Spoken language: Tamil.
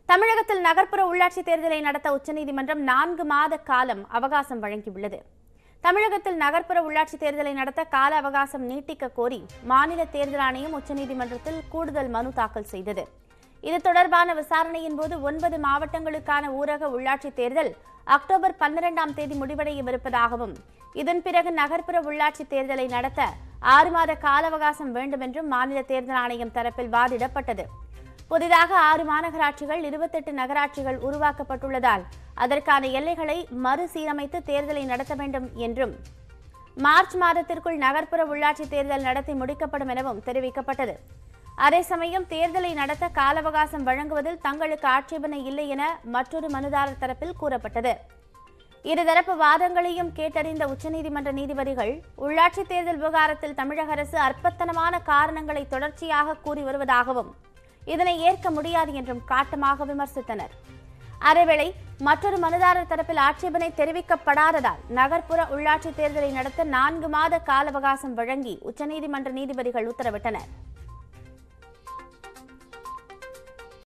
தமிழகத்தில் நகர்ப்புற உள்ளாட்சி தேர்தலை நடத்த உச்சநீதிமன்றம் நான்கு மாத காலம் அவகாசம் வழங்கியுள்ளது தமிழகத்தில் நகர்ப்புற உள்ளாட்சி தேர்தலை நடத்த கால அவகாசம் நீட்டிக்க கோரி மாநில தேர்தல் ஆணையம் உச்சநீதிமன்றத்தில் கூடுதல் மனு தாக்கல் செய்தது இது தொடர்பான விசாரணையின் போது ஒன்பது மாவட்டங்களுக்கான ஊரக உள்ளாட்சி தேர்தல் அக்டோபர் பன்னிரெண்டாம் தேதி முடிவடையவிருப்பதாகவும் இதன் பிறகு நகர்ப்புற உள்ளாட்சி தேர்தலை நடத்த ஆறு மாத கால அவகாசம் வேண்டும் என்றும் மாநில தேர்தல் ஆணையம் தரப்பில் வாதிடப்பட்டது புதிதாக ஆறு மாநகராட்சிகள் இருபத்தெட்டு நகராட்சிகள் உருவாக்கப்பட்டுள்ளதால் அதற்கான எல்லைகளை மறுசீரமைத்து தேர்தலை நடத்த வேண்டும் என்றும் மார்ச் மாதத்திற்குள் நகர்ப்புற உள்ளாட்சி தேர்தல் நடத்தி முடிக்கப்படும் எனவும் தெரிவிக்கப்பட்டது அதே சமயம் தேர்தலை நடத்த கால அவகாசம் வழங்குவதில் தங்களுக்கு ஆட்சேபனை இல்லை என மற்றொரு மனுதாரர் தரப்பில் கூறப்பட்டது இருதரப்பு வாதங்களையும் கேட்டறிந்த உச்சநீதிமன்ற நீதிபதிகள் உள்ளாட்சி தேர்தல் விவகாரத்தில் தமிழக அரசு அற்பத்தனமான காரணங்களை தொடர்ச்சியாக கூறி வருவதாகவும் இதனை ஏற்க முடியாது என்றும் காட்டமாக விமர்சித்தனர் அதேவேளை மற்றொரு மனுதாரர் தரப்பில் ஆட்சேபனை தெரிவிக்கப்படாததால் நகர்ப்புற உள்ளாட்சி தேர்தலை நடத்த நான்கு மாத கால அவகாசம் வழங்கி உச்சநீதிமன்ற நீதிபதிகள் உத்தரவிட்டனர்